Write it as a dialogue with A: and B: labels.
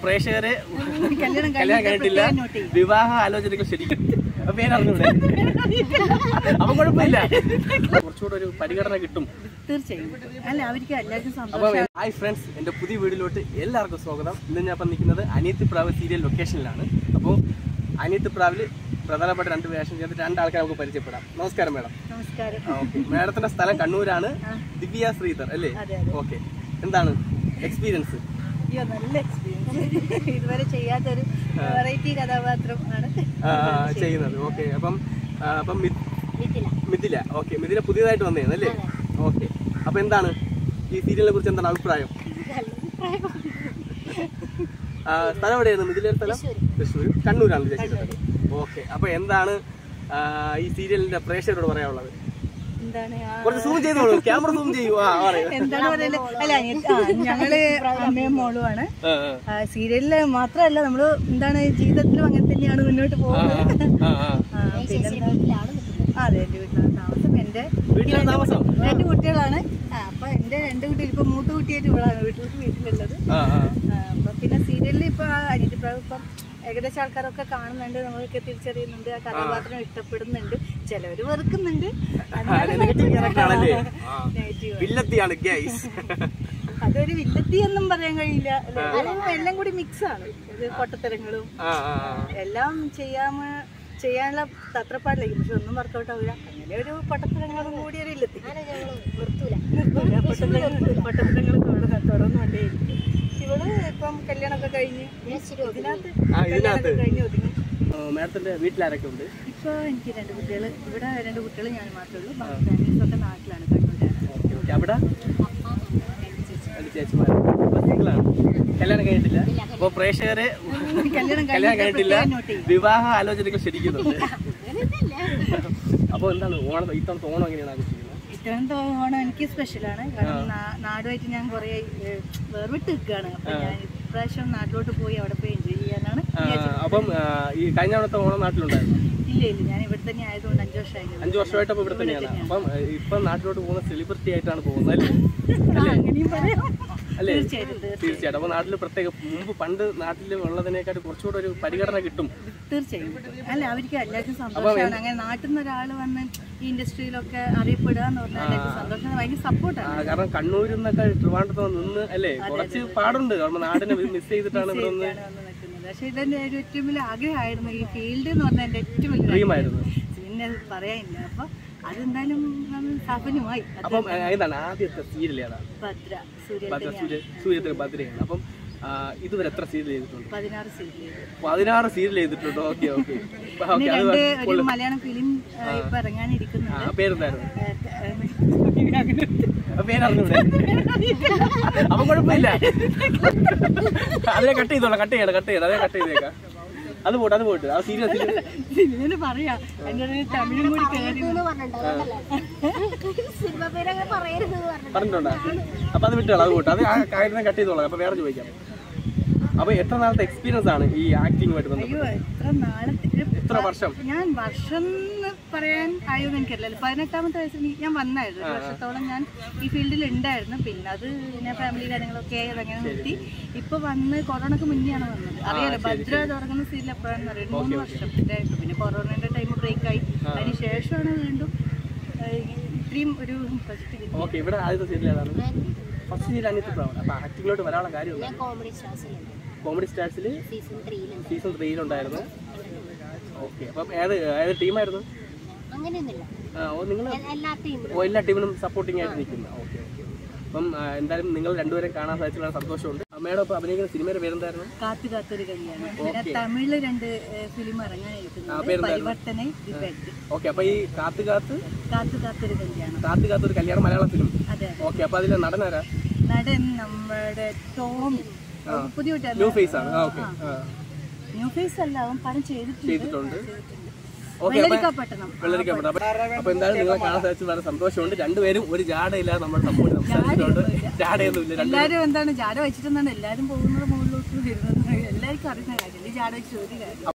A: പ്രേക്ഷകരെ
B: കല്യാണം
A: കല്യാണം കഴിഞ്ഞിട്ടില്ല വിവാഹ ആലോചനകൾ ശരിക്കും അപ്പൊ പേരറിഞ്ഞൂടെ അപ്പൊ കുഴപ്പമില്ല കുറച്ചുകൂടെ ഒരു പരിഗണന കിട്ടും
B: തീർച്ചയായും അല്ല അവർക്ക് എല്ലാവർക്കും
A: അപ്പൊ
B: സന്തോഷം
A: ഹായ് ഫ്രണ്ട്സ് എന്റെ പുതിയ വീഡിയോയിലോട്ട് എല്ലാവർക്കും സ്വാഗതം ഇന്ന് ഞാൻ ഇപ്പം നിൽക്കുന്നത് അനിയത്തി പ്രാവ് സീരിയൽ ലൊക്കേഷനിലാണ് അപ്പോൾ അനിയത്തി പ്രാവില് പ്രധാനപ്പെട്ട രണ്ട് വേഷം ചെയ്ത് രണ്ട് ആൾക്കാരെ നമുക്ക് പരിചയപ്പെടാം നമസ്കാരം മേഡം
B: നമസ്കാരം
A: ഓക്കെ മേഡത്തിന്റെ സ്ഥലം കണ്ണൂരാണ് ദിവ്യ ശ്രീധർ അല്ലേ
B: അതെ, അതെ.
A: ഓക്കെ എന്താണ് എക്സ്പീരിയൻസ്
B: അയ്യോ നല്ല എക്സ്പീരിയൻസ് ഇതുവരെ ചെയ്യാത്തൊരു വെറൈറ്റി കഥാപാത്രം ആണ്
A: ചെയ്യുന്നത് ഓക്കെ അപ്പം ആ, അപ്പം മി- മിഥില ഓക്കെ മിഥില പുതിയതായിട്ട് വന്നതാണ് അല്ലേ ഓക്കെ അപ്പൊ എന്താണ് ഈ സീരിയലിനെ കുറിച്ച് എന്താണ് അഭിപ്രായം ആ, സ്ഥലം എവിടെയാണ് മിഥിലയുടെ സ്ഥലം തൃശ്ശൂർ കണ്ണൂരാണ് വിചാരിച്ചത് ഓക്കെ അപ്പൊ എന്താണ് ആ, ഈ സീരിയലിന്റെ പ്രേക്ഷകരോട് പറയാനുള്ളത്
B: എന്താണ് ആ
A: കുറച്ച് സൂം ചെയ്തോളൂ ക്യാമറ സൂം ചെയ്യൂ ആ പറയൂ
B: എന്താണ് പറയല് അല്ല അനിയ- ആ, ഞങ്ങള് അമ്മയും മോളുമാണ്
A: ആ,
B: ആ, സീരിയലില് മാത്രമല്ല നമ്മള് എന്താണ് ജീവിതത്തിലും അങ്ങനെ തന്നെയാണ് മുന്നോട്ട് പോകുന്നത്
A: ആ, ആ.
B: ആ, പിന്നെന്താ ആ, അതെ എന്റെ വീട്ടിലാണ് താമസം എന്റെ
A: വീട്ടിലാണ് താമസം
B: രണ്ട് കുട്ടികളാണ് ആ, അപ്പൊ എന്റെ രണ്ട് കുട്ടികൾ ഇപ്പൊ മൂത്ത കുട്ടിയായിട്ട് ഇവളാണ് വീട്ടിൽ വീട്ടിലുള്ളത്
A: ആ, ആ.
B: ആ, അപ്പൊ പിന്നെ സീരിയലിൽ ഇപ്പൊ അനിയത്തിപ്രാവ് ഇപ്പം ഏകദേശം ആൾക്കാരൊക്കെ കാണുന്നുണ്ട് നമ്മളൊക്കെ തിരിച്ചറിയുന്നുണ്ട് ആ കഥാപാത്രം ഇഷ്ടപ്പെടുന്നുണ്ട് ചിലവര് വെറുക്കുന്നുണ്ട്
A: നെഗറ്റീവ് ക്യാരക്ടർ ആണല്ലേ
B: നെഗറ്റീവ്
A: വില്ലത്തിയാണ് ഗൈസ്
B: അതൊരു വില്ലത്തി എന്നും പറയാൻ കഴിയില്ല എല്ലാം എല്ലാം കൂടി മിക്സ് ആണ് ഇത് പൊട്ടത്തരങ്ങളും
A: ആ ആ ആ.
B: എല്ലാം ചെയ്യാമ ചെയ്യാനുള്ള തത്രപ്പാടിലേക്ക് പക്ഷെ ഒന്നും വർക്കൗട്ട് ആവില്ല അങ്ങനെ ഒരു പൊട്ടത്തരങ്ങളും കൂടി ഒരു വില്ലത്തി നിർത്തൂല പൊട്ടത്തരങ്ങൾ പൊട്ടത്തരങ്ങൾ തുടർന്നുകൊണ്ടേയിരിക്കും ഇവള് ഇപ്പം കല്യാണമൊക്കെ കഴിഞ്ഞ് ഇതിനകത്ത്
A: ആ, ഇതിനകത്ത്
B: കല്യാണമൊക്കെ കഴിഞ്ഞ് ഒതുങ്ങി
A: മാഡത്തിന്റെ വീട്ടിലാരൊക്കെ ഉണ്ട്
B: ഇപ്പൊ എനിക്ക് രണ്ട് കുട്ടികൾ ഇവിടെ രണ്ട് കുട്ടികൾ ഞാൻ മാത്രമേ ഉള്ളൂ ബാക്കി ഫാമിലീസ് ഒക്കെ നാട്ടിലാണ് കണ്ണൂരാണ്
A: ഓക്കെ ഓക്കെ അവിടെ രണ്ട് ചേച്ചിമാര് അപ്പൊ സിംഗിളാണ് കല്യാണം കഴിഞ്ഞിട്ടില്ല അപ്പൊ പ്രേക്ഷകരെ
B: കല്യാണം
A: കല്യാണം കഴിഞ്ഞിട്ടില്ല
B: നോട്ട് ചെയ്യും
A: വിവാഹ ആലോചനകൾ ശരിക്കുന്നുണ്ട് അപ്പൊ എന്താണ് ഓണം ഇത്തവണത്തെ ഓണം എങ്ങനെയാണ് ആഘോഷിക്കുന്നത്
B: ഇത്തവണ ഓണം എനിക്ക് സ്പെഷ്യലാണ് കാരണം നാ- നാടുമായിട്ട് ഞാൻ കുറെ വേർവിട്ട് നിൽക്കുകയാണ് അപ്പൊ ഞാൻ ഇപ്രാവശ്യം നാട്ടിലോട്ട് പോയി അവിടെ പോയി എൻജോയ് ചെയ്യാനാണ്
A: ആ, അപ്പം ആ, ഈ കഴിഞ്ഞ തവണത്തെ ഓണം നാട്ടിലുണ്ടായിരുന്നു
B: ഇല്ല ഇല്ല ഞാൻ ഇവിടെ തന്നെ ആയതുകൊണ്ട് അഞ്ചു വർഷമായി
A: അഞ്ചു വർഷമായിട്ട് അപ്പൊ ഇവിടെ തന്നെയാണ് അപ്പം ആ, ഇപ്പം നാട്ടിലോട്ട് പോകുന്ന സെലിബ്രിറ്റി ആയിട്ടാണ് പോകുന്നത് അല്ലേ
B: അങ്ങനെയും പറയാം
A: അല്ലേ
B: തീർച്ചയായിട്ടും തീർച്ചയായും.
A: തീർച്ചയായിട്ടും അപ്പൊ നാട്ടിൽ പ്രത്യേക മുമ്പ് പണ്ട് നാട്ടിൽ ഉള്ളതിനേക്കാൾ കുറച്ചുകൂടെ ഒരു പരിഗണന കിട്ടും
B: തീർച്ചയായും അല്ല അവർക്ക് എല്ലാവർക്കും സന്തോഷമാണ് അങ്ങനെ നാട്ടിൽ നിന്ന് ഒരാൾ വന്ന് ഈ ഇൻഡസ്ട്രിയിലൊക്കെ അറിയപ്പെടുക എന്ന് പറഞ്ഞാൽ എല്ലാവർക്കും സന്തോഷമാണ് ഭയങ്കര
A: ആ,
B: സപ്പോർട്ടാണ്
A: കാരണം കണ്ണൂരിൽ നിന്നൊക്കെ ട്രിവാൻഡ്രത്ത് നിന്ന് അല്ലേ കുറച്ച് പാടുണ്ട് കാരണം നാടിനെ മിസ് ചെയ്തിട്ടാണ് ഇവിടെ നിന്ന്
B: വന്ന് നിൽക്കുന്നത് പക്ഷെ ഇതെന്റെ ഒരു ഏറ്റവും വലിയ ആഗ്രഹമായിരുന്നു ഈ ഫീൽഡ് എന്ന് പറഞ്ഞാൽ എന്റെ ഏറ്റവും വലിയ
A: ഡ്രീമായിരുന്നു
B: പിന്നെ അത് പറയാനില്ല അപ്പൊ അതെന്തായാലും അത് സഫലമായി അത്
A: അപ്പം ആ, ഏതാണ് ആദ്യത്തെ സീരിയൽ ഏതാണ്
B: ഭദ്ര സൂര്യ
A: ഭദ്ര സൂര്യ സൂര്യത്തിന് ഭദ്രയാണ് അപ്പം ആ, ഇതുവരെ എത്ര സീരിയൽ ചെയ്തിട്ടുണ്ട്
B: പതിനാറ് സീരിയൽ
A: പതിനാറ് സീരിയൽ ചെയ്തിട്ടുണ്ട് ഓക്കെ ഓക്കെ
B: പിന്നെ
A: ഓക്കെ അത്
B: രണ്ട് ഒരു മലയാളം ഫിലിം ഇപ്പൊ ഇറങ്ങാനിരിക്കുന്നുണ്ട്
A: ആ പേരെന്തായിരുന്നു
B: ഏഹ്,
A: ആ, പേരറിഞ്ഞൂടെ അപ്പൊ കുഴപ്പമില്ല അതിനെ കട്ട് ചെയ്തോളാം കട്ട് ചെയ്യണം കട്ട് ചെയ്യണം അതിനെ കട്ട് ചെയ്തേക്കാം അത് പോട്ടെ അത് പോട്ടെ ആ സീരിയസ്
B: സിനിമയില് പറയാ എന്റെ ഒരു തമിഴും കൂടി കയറി
C: സിനിമ പേരങ്ങനെ പറയരുത് പറഞ്ഞു
A: പറഞ്ഞിട്ടുണ്ടോ അപ്പൊ അത് വിട്ടോളാം അത് പോട്ടെ അത് ആ കാര്യം കട്ട് ചെയ്തോളാം അപ്പൊ വേറെ ചോദിക്കാം അപ്പൊ എത്ര നാളത്തെ എക്സ്പീരിയൻസ് ആണ് ഈ ആക്ടിങ്ങുമായിട്ട് ബന്ധപ്പെട്ട്
B: അയ്യോ എത്ര നാളത്തെ ഒരു
A: എത്ര വർഷം
B: ഞാൻ വർഷം എന്ന് പറയാൻ കഴിയുമെന്ന് എനിക്കറിയില്ല പതിനെട്ടാമത്തെ വയസ്സിൽ നീ- ഞാൻ വന്നായിരുന്നു ഒരു വർഷത്തോളം ഞാൻ ഈ ഫീൽഡിൽ ഉണ്ടായിരുന്നു പിന്നെ അത് പിന്നെ ഫാമിലി കാര്യങ്ങളൊക്കെ ആയി അതങ്ങനെ നിർത്തി ഇപ്പൊ വന്ന് കൊറോണക്ക് മുന്നെയാണ് വന്നത് അറിയാലോ ഭദ്ര തുടങ്ങുന്ന സീരിയൽ എപ്പോഴാണെന്ന് അറിയാം മൂന്ന് വർഷത്തിന്റെ ആയിട്ട് പിന്നെ കൊറോണയുടെ ടൈം ബ്രേക്ക് ആയി അതിന് ശേഷമാണ് വീണ്ടും ഏഹ്, ഇത്രയും ഒരു പ്രൊജക്ട് കിട്ടിയത്
A: ഓക്കെ ഇവിടെ ആദ്യത്തെ സീരിയൽ ഏതാണ് ഫസ്റ്റ് സീരിയൽ അനിയത്തിപ്രാവണം അപ്പൊ ആക്ടിങ്ങിലോട്ട് വരാനുള്ള കാര്യമില്ല
C: ഞാൻ കോമഡി സ്റ്റാർസിലുണ്ട്
A: കോമഡി സ്റ്റാർസിൽ
C: സീസൺ ത്രീയിലുണ്ട്
A: സീസൺ ത്രീയിലുണ്ടായിരുന്നു ഓക്കെ അപ്പം ഏത് ഏത് ടീമായിരുന്നു
C: അങ്ങനെയൊന്നുമില്ല
A: ആ, ഓ നിങ്ങൾ
C: എ- എല്ലാ ടീമിലും
A: ഓ എല്ലാ ടീമിനും സപ്പോർട്ടിംഗ് ആയിട്ട് നിൽക്കുന്ന ഓക്കെ ഓക്കെ അപ്പം ആ, എന്തായാലും നിങ്ങൾ രണ്ടുപേരെ കാണാൻ സാധിച്ചുള്ള സന്തോഷമുണ്ട് അമ്മയുടെ ഒപ്പം അഭിനയിക്കുന്ന സിനിമയുടെ പേരെന്തായിരുന്നു
B: കാത്തു കാത്തൊരു കല്യാണം പിന്നെ തമിഴില് രണ്ട് ഫിലിം ഇറങ്ങാനിരിക്കുന്നുണ്ട് പരിവർത്തന ഡിബേറ്റ്
A: ഓക്കെ അപ്പൊ ഈ കാത്ത് കാത്ത്
B: കാത്തു കാത്തൊരു കല്യാണം
A: കാത്ത് കാത്ത് ഒരു കല്യാണം മലയാള ഫിലിം
B: അതെ
A: ഓക്കെ അപ്പൊ അതിലെ നടനാരാ
B: നടൻ നമ്മുടെ ടോമി പുതിയ കുട്ടിയല്ല.
A: ന്യൂ ഫേസ് ആണ് ഓക്കെ
B: ന്യൂ ഫേസ് അല്ല അവൻ പണം ചെയ്തിട്ടുണ്ട്
A: ചെയ്തിട്ടുണ്ട് ഓക്കെ അപ്പൊ
B: വെള്ളരിക്കപ്പെട്ടണം
A: വെള്ളരിക്കപ്പെട്ട അപ്പൊ അപ്പൊ എന്തായാലും നിങ്ങളെ കാണാൻ സാധിച്ചു വളരെ സന്തോഷമുണ്ട് രണ്ടുപേരും ഒരു ജാടയില്ലാതെ നമ്മുടെ സപ്പോർട്ട് സംസാരിച്ചിട്ടുണ്ട് ജാടയൊന്നുമില്ല രണ്ട്
B: എല്ലാരും എന്താണ് ജാട വെച്ചിട്ടെന്നാണ് എല്ലാരും പോകുന്നത് മുകളിലോട്ട് വരുന്നത് എല്ലാവർക്കും അറിയുന്ന കാര്യം ഈ ജാട വെച്ച് ഒരു കാര്യം